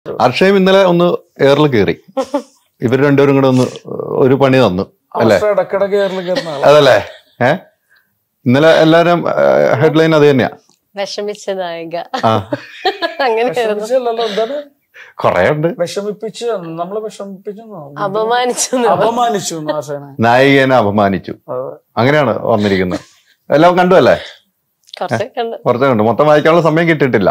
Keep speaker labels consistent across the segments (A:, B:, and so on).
A: അർഷയും ഇന്നലെ ഒന്ന് എയറിൽ കയറി ഇവർ രണ്ടുപേരും കൂടെ ഒന്ന് ഒരു പണി തന്നു അല്ലേ
B: പക്ഷെ ഇടക്കിടക്ക് കയറി കയറുന്ന ആളാ.
A: അതല്ലേ ഏ ഇന്നലെ എല്ലാരും ഹെഡ്ലൈൻ അത് തന്നെയാ
C: വിഷമിച്ച നായിക
A: ആ
C: അങ്ങനെയായിരുന്നു
B: വിഷമിച്ചല്ലല്ലോ എന്താണ്
A: കൊറേ ഉണ്ട്
B: വിഷമിപ്പിച്ച് നമ്മളെ വിഷമിപ്പിച്ചു
C: അപമാനിച്ചു
B: അപമാനിച്ചു ആശാനെ
A: നായികനെ അപമാനിച്ചു
B: അതെ.
A: അങ്ങനെയാണ് വന്നിരിക്കുന്നത് എല്ലാം കണ്ടു അല്ലേ
C: കുറച്ചൊക്കെ ഉണ്ട്
A: കുറച്ചേ കണ്ടു മൊത്തം വായിക്കാനുള്ള സമയം കിട്ടിയിട്ടില്ല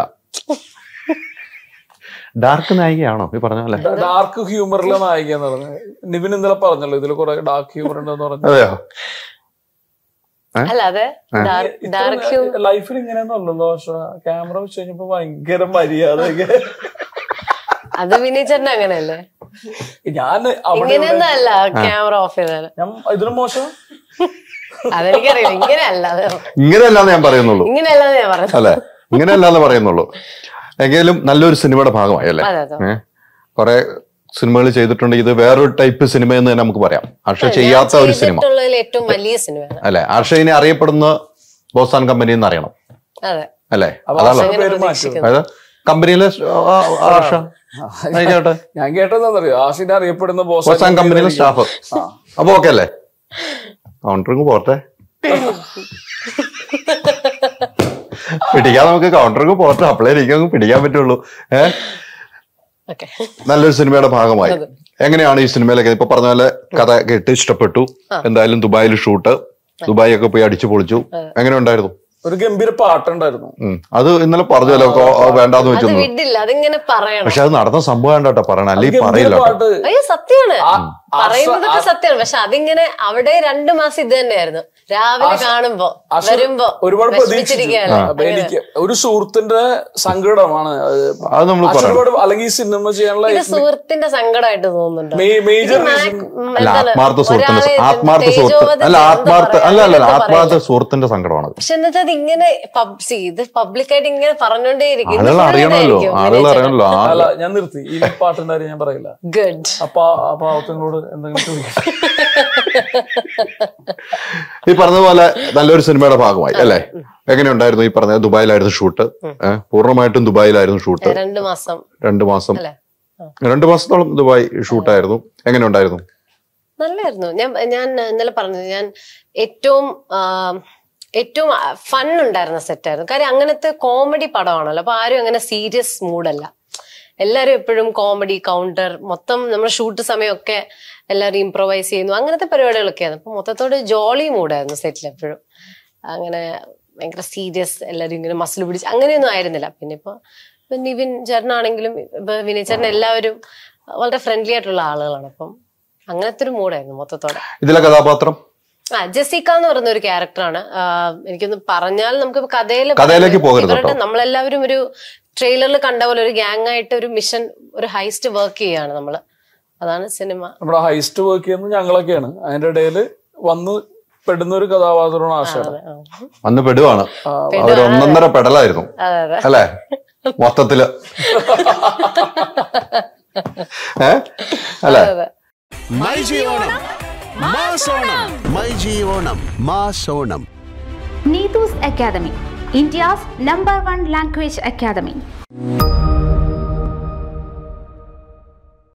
A: ഡാർക്ക് നായികയാണോ ഈ പറഞ്ഞ പോലെ
B: ഡാർക്ക് ഹ്യൂമറിലെ നായിക എന്ന് പറഞ്ഞത് നിവിൻ ഇന്നലെ പറഞ്ഞല്ലോ ഇതിൽ കുറെ ഡാർക്ക് ഹ്യൂമർ ഉണ്ടെന്ന് പറഞ്ഞു
A: അതെയോ
C: അല്ല അതെ ഡാർക്ക്
B: ലൈഫിൽ ഇങ്ങനെയൊന്നും അല്ലല്ലോ പക്ഷെ ക്യാമറ വെച്ച് കഴിഞ്ഞപ്പോ ഭയങ്കര മര്യാദ
C: അത് വിനീച്ചേട്ടൻ അങ്ങനെയല്ലേ
B: ഞാൻ അവിടെ
C: ഇങ്ങനെയൊന്നും അല്ല ക്യാമറ ഓഫ് ചെയ്താല്
B: ഞാൻ ഇതിലും മോശം
C: അതെനിക്കറിയില്ല ഇങ്ങനെയല്ല അത്
A: ഇങ്ങനെയല്ലാന്ന് ഞാൻ പറയുന്നുള്ളൂ
C: ഇങ്ങനെയല്ലാന്ന് ഞാൻ പറഞ്ഞത്
A: അല്ലെ ഇങ്ങനെയല്ലാന്ന് പറയുന്നുള്ളൂ എങ്കിലും നല്ലൊരു സിനിമയുടെ ഭാഗമായി അല്ലേ
C: അതെ അതെ
A: ഏഹ് കുറെ സിനിമകൾ ചെയ്തിട്ടുണ്ട് ഇത് വേറൊരു ടൈപ്പ് സിനിമ എന്ന് തന്നെ നമുക്ക് പറയാം ഹർഷ ചെയ്യാത്ത ഒരു സിനിമ
C: ചെയ്തിട്ടുള്ളതിൽ ഏറ്റവും വലിയ സിനിമയാണ്
A: അല്ലെ ഹർഷ ഇനി അറിയപ്പെടുന്ന ബോസാൻ കമ്പനി എന്ന് അറിയണം
C: അതെ
A: അല്ലേ
B: അപ്പൊ
A: അതാണ്
B: ആശാന്റെ പേര് മാറ്റും
A: അതായത് കമ്പനിയിലെ ആ, ആ, ഹർഷ ആയിക്കോട്ടെ
B: ഞാൻ കേട്ടതെന്നറിയോ ആഷിനെ അറിയപ്പെടുന്ന ബോസ്
A: ബോസാൻ കമ്പനിയിലെ സ്റ്റാഫ് അപ്പൊ ഓക്കെ അല്ലേ കൗണ്ടറിങ് പോട്ടെ പിടിക്കാൻ നമുക്ക് കൗണ്ടറിങ് പോട്ടെ അപ്പോഴേ എനിക്ക് അങ്ങ് പിടിക്കാൻ പറ്റുള്ളൂ ഏഹ്
C: ഓക്കെ
A: നല്ലൊരു സിനിമയുടെ ഭാഗമായി എങ്ങനെയാണ് ഈ സിനിമയിലൊക്കെ ഇപ്പൊ പറഞ്ഞ പോലെ കഥ കേട്ട് ഇഷ്ടപ്പെട്ടു എന്തായാലും ദുബായിൽ ഷൂട്ട് ദുബായി ഒക്കെ പോയി അടിച്ചു പൊളിച്ചു എങ്ങനെ ഉണ്ടായിരുന്നു
B: ഒരു ഗംഭീര പാട്ടുണ്ടായിരുന്നു
A: ഉം. അത് ഇന്നലെ പറഞ്ഞല്ലോ കൊ- വേണ്ടാന്ന്
C: അത്
A: വെച്ചു
C: വിടില്ല അതിങ്ങനെ പറയണം
A: പക്ഷെ അത് നടന്ന സംഭവം വേണ്ടട്ടോ പറയണം അല്ലെങ്കിൽ
B: ഗംഭീര
A: പറയില്ല കേട്ടോ.
B: പാട്ട്
C: അയ്യോ സത്യമാണ്
B: ആ-
C: പറയുന്നതൊക്കെ സത്യമാണ് പക്ഷെ അതിങ്ങനെ അവിടെ രണ്ടു മാസം ഇത് തന്നെയായിരുന്നു രാവിലെ കാണുമ്പോ
B: ആശ
C: വരുമ്പോ
B: ഒരുപാട്
C: വിഷമിച്ചിരിക്കുകയാണ്
B: അപ്പൊ എനിക്ക് ഒരു സുഹൃത്തിന്റെ സങ്കടമാണ് അത്
A: അത് നമ്മൾ
B: ആശ
A: പറയണം
B: ഒരുപാട് അല്ലെങ്കിൽ ഈ സിനിമ ചെയ്യാനുള്ള
C: ഇത് സുഹൃത്തിന്റെ സങ്കടമായിട്ട് തോന്നുന്നുണ്ടോ
B: മേജർ
C: ഇത്
B: റീസൺ
C: മാ- ഉം,
A: അല്ല
C: എന്താണ്,
A: ആത്മാർത്ഥ സുഹൃത്തിന്റെ
C: ഒരാളെ
A: ആത്മാർത്ഥ സുഹൃത്ത്
C: തേജോവധം
A: അല്ല
C: എന്താ
A: ആത്മാർത്ഥ
C: പറയാ,
A: അല്ല അല്ല
C: അങ്ങനെയൊക്കെ
A: ആത്മാർത്ഥ
C: പറയും.
A: സുഹൃത്തിന്റെ സങ്കടമാണത്
C: പക്ഷെ എന്നിട്ട് അത് ഇങ്ങനെ പബ്സി ഇത് പബ്ലിക്കായിട്ട് ഇങ്ങനെ പറഞ്ഞോണ്ടേയിരിക്കും
A: ആളുകൾ അറിയണമല്ലോ ആളുകൾ അറിയണമല്ലോ ആ
B: അല്ല ഞാൻ നിർത്തി ഈ പാട്ടിന്റെ കാര്യം ഞാൻ പറയില്ല
C: ഗുഡ്
B: അപ്പൊ ആ പാവത്തിനോട് എന്തെങ്കിലും ചോദിക്കാം
A: ഈ പറഞ്ഞതുപോലെ നല്ലൊരു സിനിമയുടെ ഭാഗമായി അല്ലേ എങ്ങനെയുണ്ടായിരുന്നു ഈ പറഞ്ഞ ദുബായിലായിരുന്നു ഷൂട്ട് ഏഹ് പൂർണ്ണമായിട്ടും ദുബായിലായിരുന്നു ഷൂട്ട്
C: രണ്ടു മാസം
A: രണ്ടു മാസം
C: അല്ലേ
A: രണ്ടു മാസത്തോളം ദുബായ് ഷൂട്ടായിരുന്നു എങ്ങനെ ഉണ്ടായിരുന്നു
C: നല്ലായിരുന്നു ഞാൻ ഞാൻ ഇന്നലെ പറഞ്ഞത് ഞാൻ ഏറ്റവും ആ, ഏറ്റവും ഫൺ ഉണ്ടായിരുന്ന സെറ്റായിരുന്നു കാര്യം അങ്ങനത്തെ കോമഡി പടമാണല്ലോ അപ്പൊ ആരും അങ്ങനെ സീരിയസ് മൂഡല്ല എല്ലാവരും എപ്പോഴും കോമഡി കൗണ്ടർ മൊത്തം നമ്മുടെ ഷൂട്ട് സമയമൊക്കെ എല്ലാവരും ഇംപ്രൊവൈസ് ചെയ്യുന്നു അങ്ങനത്തെ പരിപാടികളൊക്കെയായിരുന്നു അപ്പൊ മൊത്തത്തോട് ജോളി മൂഡായിരുന്നു സെറ്റിൽ എപ്പോഴും അങ്ങനെ ഭയങ്കര സീരിയസ് എല്ലാവരും ഇങ്ങനെ മസിൽ പിടിച്ച് അങ്ങനെയൊന്നും ആയിരുന്നില്ല പിന്നെ ഇപ്പൊ ഇപ്പൊ നിവിൻ ചേട്ടനാണെങ്കിലും ഇപ്പൊ വിനയ് ചേട്ടൻ എല്ലാവരും വളരെ ഫ്രണ്ട്ലി ആയിട്ടുള്ള ആളുകളാണ് അപ്പം അങ്ങനത്തെ ഒരു മൂഡായിരുന്നു മൊത്തത്തോടെ
A: ഇതിലെ കഥാപാത്രം
C: ആ ജെസിക്ക എന്ന് പറയുന്ന ഒരു ക്യാരക്ടറാണ് എനിക്കൊന്ന് പറഞ്ഞാൽ നമുക്ക് കഥയിൽ
A: കഥയിലേക്ക് പോകരുത്
C: ഇവരുടെ
A: കേട്ടോ.
C: നമ്മളെല്ലാവരും ഒരു ട്രെയിലറിൽ കണ്ട പോലെ ഒരു ഗ്യാങ് ആയിട്ട് ഒരു മിഷൻ ഒരു ഹൈസ്റ്റ് വർക്ക് ചെയ്യാണ് നമ്മള് അതാണ് സിനിമ
B: നമ്മുടെ ഹൈസ്റ്റ് വർക്ക് ചെയ്യുന്നത് ഞങ്ങളൊക്കെയാണ് അതിന്റെ ഇടയിൽ വന്ന് പെടുന്ന ഒരു കഥാപാത്രമാണ് ആശയുടെ
C: അതെ, ആ.
A: അന്ന് പെടുവാണ്
B: ആ,
A: അവർ ഒന്നൊന്നര പെടലായിരുന്നു
C: അതെ അതെ
A: അല്ലേ മൊത്തത്തില് ഏ അല്ലേ
C: അതെ
D: മൈ ജിയോണം മാസോണം മൈ ജിയോണം മാസോണം
E: Neetu's Academy, India's number one language academy.